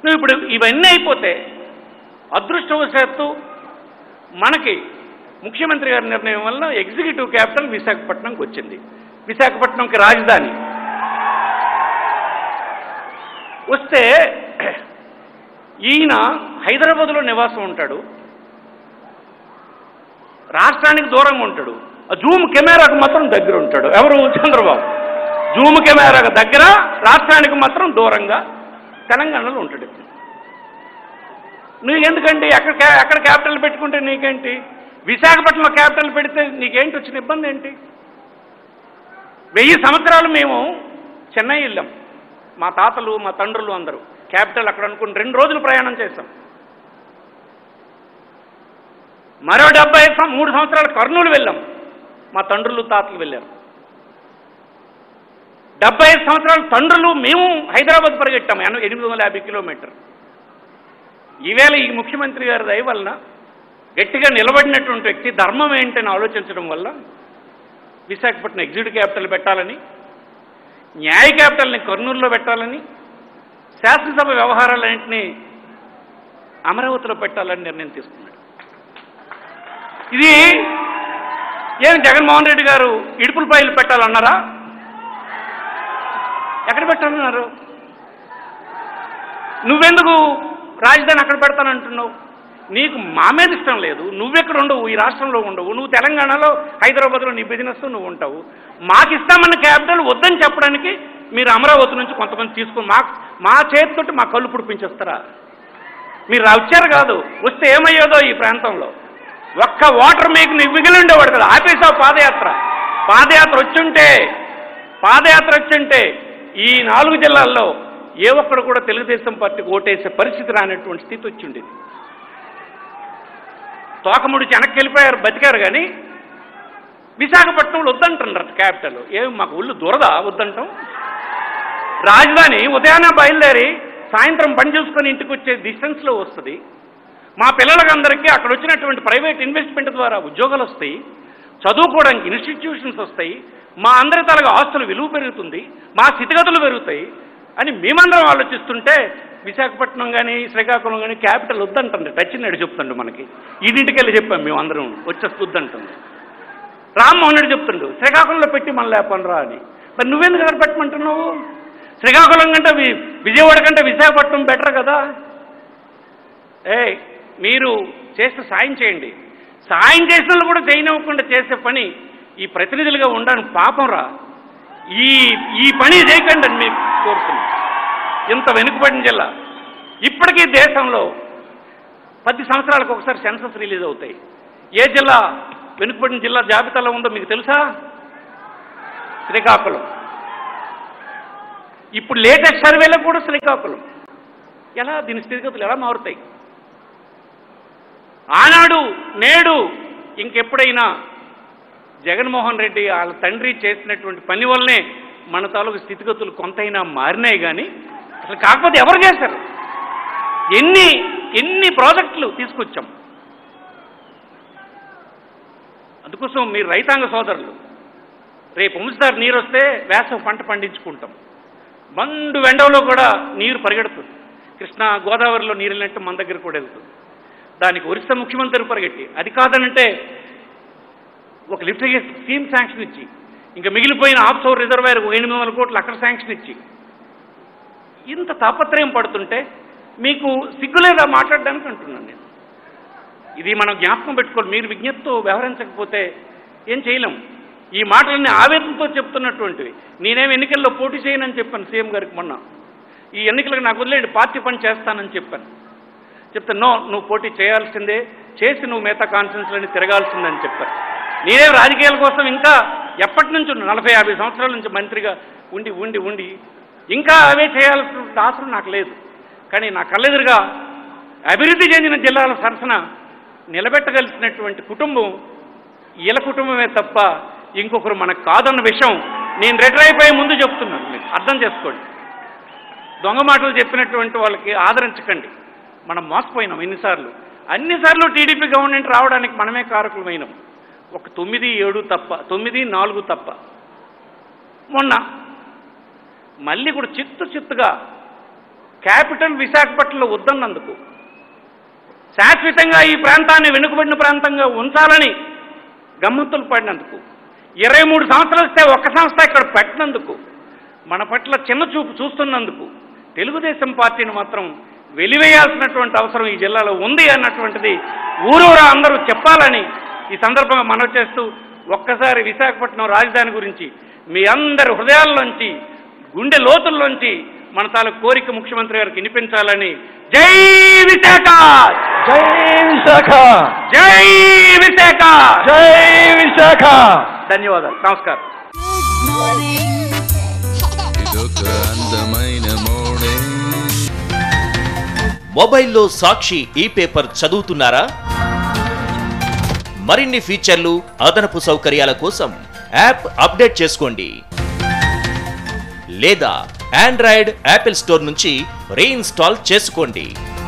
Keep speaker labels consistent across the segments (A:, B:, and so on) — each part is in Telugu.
A: నువ్వు ఇప్పుడు ఇవన్నీ అయిపోతే అదృష్టవశాత్తు మనకి ముఖ్యమంత్రి గారి నిర్ణయం వల్ల ఎగ్జిక్యూటివ్ క్యాపిటల్ విశాఖపట్నంకి వచ్చింది విశాఖపట్నంకి రాజధాని వస్తే ఈయన హైదరాబాద్లో నివాసం ఉంటాడు రాష్ట్రానికి దూరంగా ఉంటాడు ఆ జూమ్ కెమెరాకు మాత్రం దగ్గర ఉంటాడు ఎవరు చంద్రబాబు జూమ్ కెమెరాకు దగ్గర రాష్ట్రానికి మాత్రం దూరంగా తెలంగాణలో ఉంటాడు నువ్వు ఎందుకండి ఎక్కడ క్యా- ఎక్కడ క్యాపిటల్ పెట్టుకుంటే నీకేంటి విశాఖపట్నంలో క్యాపిటల్ పెడితే నీకేంటి వచ్చిన ఇబ్బంది ఏంటి వెయ్యి సంవత్సరాలు మేము చెన్నై వెళ్ళాం మా తాతలు మా తండ్రులు అందరూ క్యాపిటల్ అక్కడ అనుకుని రెండు రోజులు ప్రయాణం చేశాం మరో డెబ్బై ఐదు సం- మూడు సంవత్సరాలు కర్నూలు వెళ్ళాం మా తండ్రులు తాతలు వెళ్ళారు డెబ్బై ఐదు సంవత్సరాలు తండ్రులు మేము హైదరాబాద్ పరిగెట్టాం ఎన- ఎనిమిది వందల యాభై కిలోమీటర్ ఈవేళ ఈ ముఖ్యమంత్రి గారి దయ వలన గట్టిగా నిలబడినటువంటి వ్యక్తి ధర్మం ఏంటని ఆలోచించడం వల్ల విశాఖపట్నం ఎగ్జిక్యూటివ్ క్యాపిటల్ పెట్టాలని న్యాయ క్యాపిటల్ని కర్నూలులో పెట్టాలని శాసనసభ వ్యవహారాలన్నింటినీ అమరావతిలో పెట్టాలని నిర్ణయం తీసుకున్నాడు ఇది ఏం జగన్మోహన్ రెడ్డి గారు ఇడుపులపాయలు పెట్టాలన్నారా ఎక్కడ పెట్టాలన్నారు నువ్వెందుకు రాజధాని అక్కడ పెడతానంటున్నావు నీకు మా మీద ఇష్టం లేదు నువ్వెక్కడ ఉండవు ఈ రాష్ట్రంలో ఉండవు నువ్వు తెలంగాణలో హైదరాబాద్లో నీ బిజినెస్ నువ్వు ఉంటావు మాకు ఇస్తామన్న క్యాపిటల్ వద్దని చెప్పడానికి మీరు అమరావతి నుంచి కొంతమంది తీసుకుని మా మా చేతితోటి మా కళ్ళు పుడిపించేస్తారా మీరు వచ్చారు కాదు వస్తే ఏమయ్యేదో ఈ ప్రాంతంలో ఒక్క ఓటర్ మీకు నీకు మిగిలి ఉండేవాడు కదా ఆపేసావు పాదయాత్ర పాదయాత్ర వచ్చుంటే పాదయాత్ర వచ్చుంటే ఈ నాలుగు జిల్లాల్లో ఏ ఒక్కడు కూడా తెలుగుదేశం పార్టీకి ఓటేసే పరిస్థితి రానటువంటి స్థితి వచ్చిండేది తోకముడిచి వెనక్కి వెళ్ళిపోయారు బతికారు కానీ విశాఖపట్నంలో వద్దంటున్నారు క్యాపిటల్ ఏం మాకు ఒళ్ళు దూరదా వద్దంటాం రాజధాని ఉదయాన్నే బయలుదేరి సాయంత్రం పని చూసుకొని ఇంటికి వచ్చే డిస్టెన్స్లో వస్తుంది మా పిల్లలకందరికీ అక్కడ వచ్చినటువంటి ప్రైవేట్ ఇన్వెస్ట్మెంట్ ద్వారా ఉద్యోగాలు వస్తాయి చదువుకోవడానికి ఇన్స్టిట్యూషన్స్ వస్తాయి మా అందరి తలగా ఆస్తుల విలువ పెరుగుతుంది మా స్థితిగతులు పెరుగుతాయి అని మేమందరం ఆలోచిస్తుంటే విశాఖపట్నం కానీ శ్రీకాకుళం కానీ క్యాపిటల్ వద్దంటుంది టచ్ నాడు చెప్తుండు మనకి ఈడింటికి వెళ్ళి చెప్పాం మేము అందరం వచ్చేసి వద్దంటుంది రామ్మోహన్ రెడ్డి చెప్తుండు శ్రీకాకుళంలో పెట్టి మన లేపను రా అని మరి నువ్వెందుకు అక్కడ పెట్టమంటున్నావు శ్రీకాకుళం కంటే వి- విజయవాడ కంటే విశాఖపట్నం బెటర్ కదా ఏ మీరు చేస్తే సాయం చేయండి సాయం చేసిన వాళ్ళు కూడా చేయనివ్వకుండా చేసే పని ఈ ప్రతినిధులుగా ఉండడానికి పాపం రా ఈ ఈ పని చేయకండి అని మీకు కోరుతున్నాను ఇంత వెనుకబడిన జిల్లా ఇప్పటికీ దేశంలో పది సంవత్సరాలకు ఒకసారి సెన్సస్ రిలీజ్ అవుతాయి ఏ జిల్లా వెనుకబడిన జిల్లా జాబితాలో ఉందో మీకు తెలుసా శ్రీకాకుళం ఇప్పుడు లేటెస్ట్ సర్వేలో కూడా శ్రీకాకుళం ఎలా దీని స్థితిగతులు ఎలా మారుతాయి ఆనాడు నేడు ఇంకెప్పుడైనా జగన్మోహన్ రెడ్డి వాళ్ళ తండ్రి చేసినటువంటి పని వల్లనే మన తాలూకు స్థితిగతులు కొంతైనా మారినాయి కానీ అసలు కాకపోతే ఎవరు చేశారు ఎన్ని ఎన్ని ప్రాజెక్టులు తీసుకొచ్చాం అందుకోసం మీరు రైతాంగ సోదరులు రేపు ఉంచుతారు నీరు వస్తే వేసవి పంట పండించుకుంటాం మండు వెండవలో కూడా నీరు పరిగెడుతుంది కృష్ణా గోదావరిలో నీరు వెళ్ళినట్టు మన దగ్గర కూడా వెళ్తుంది దానికి ఒరిస్సా ముఖ్యమంత్రి పరిగెట్టి అది కాదనంటే ఒక లిఫ్ట్ స్కీమ్ శాంక్షన్ ఇచ్చి ఇంకా మిగిలిపోయిన ఆఫ్ సోర్ రిజర్వాయర్ ఎనిమిది వందల కోట్లు అక్కడ శాంక్షన్ ఇచ్చి ఇంత తాపత్రయం పడుతుంటే మీకు సిగ్గులేదా మాట్లాడడానికి అంటున్నాను నేను ఇది మనం జ్ఞాపకం పెట్టుకోవాలి మీరు విజ్ఞప్తితో వ్యవహరించకపోతే ఏం చేయలేం ఈ మాటలన్నీ ఆవేదనతో చెప్తున్నటువంటివి నేనేం ఎన్నికల్లో పోటీ చేయనని చెప్పాను సీఎం గారికి మొన్న ఈ ఎన్నికలకు నాకు వదిలేండి పార్టీ పని చేస్తానని చెప్పాను చెప్తే నో నువ్వు పోటీ చేయాల్సిందే చేసి నువ్వు మిగతా కాన్ఫరెన్స్లని తిరగాల్సిందని చెప్పారు నేనే రాజకీయాల కోసం ఇంకా ఎప్పటి నుంచి ఉన్నా నలభై యాభై సంవత్సరాల నుంచి మంత్రిగా ఉండి ఉండి ఉండి ఇంకా అవే చేయాల్సిన ఆశలు నాకు లేదు కానీ నా కళ్ళెదురుగా అభివృద్ధి చెందిన జిల్లాల సరసన నిలబెట్టగలిసినటువంటి కుటుంబం ఈల కుటుంబమే తప్ప ఇంకొకరు మనకు కాదన్న విషయం నేను రిటైర్ అయిపోయే ముందు చెప్తున్నాను మీకు అర్థం చేసుకోండి దొంగ మాటలు చెప్పినటువంటి వాళ్ళకి ఆదరించకండి మనం మోసపోయినాం ఎన్నిసార్లు అన్నిసార్లు టీడీపీ గవర్నమెంట్ రావడానికి మనమే కారకులమైనాం ఒక తొమ్మిది ఏడు తప్ప తొమ్మిది నాలుగు తప్ప మొన్న మళ్ళీ కూడా చిత్తు చిత్తుగా క్యాపిటల్ విశాఖపట్నంలో వద్దన్నందుకు శాశ్వతంగా ఈ ప్రాంతాన్ని వెనుకబడిన ప్రాంతంగా ఉంచాలని గమ్మత్తులు పడినందుకు ఇరవై మూడు సంవత్సరాలు వస్తే ఒక్క సంస్థ ఇక్కడ పెట్టినందుకు మన పట్ల చిన్న చూపు చూస్తున్నందుకు తెలుగుదేశం పార్టీని మాత్రం వెలివేయాల్సినటువంటి అవసరం ఈ జిల్లాలో ఉంది అన్నటువంటిది ఊరూరా అందరూ చెప్పాలని ఈ సందర్భంగా మనవి చేస్తూ ఒక్కసారి విశాఖపట్నం రాజధాని గురించి మీ అందరి హృదయాల్లోంచి గుండె లోతుల్లోంచి మన తాలూకు కోరిక ముఖ్యమంత్రి గారికి వినిపించాలని జై విశాఖ
B: జై విశాఖ
A: జై విశాఖ
B: జై విశాఖ
A: ధన్యవాదాలు నమస్కారం
C: ఇదొక అందమైన మోడే
D: మొబైల్లో సాక్షి ఈ పేపర్ చదువుతున్నారా మరిన్ని ఫీచర్లు అదనపు సౌకర్యాల కోసం యాప్ అప్డేట్ చేసుకోండి లేదా ఆండ్రాయిడ్ యాపిల్ స్టోర్ నుంచి రీఇన్స్టాల్ చేసుకోండి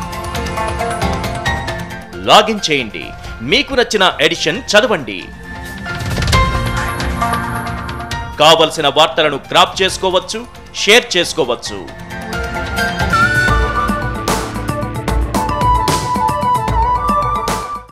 D: లాగిన్ చేయండి మీకు నచ్చిన ఎడిషన్ చదవండి కావలసిన వార్తలను క్రాప్ చేసుకోవచ్చు షేర్ చేసుకోవచ్చు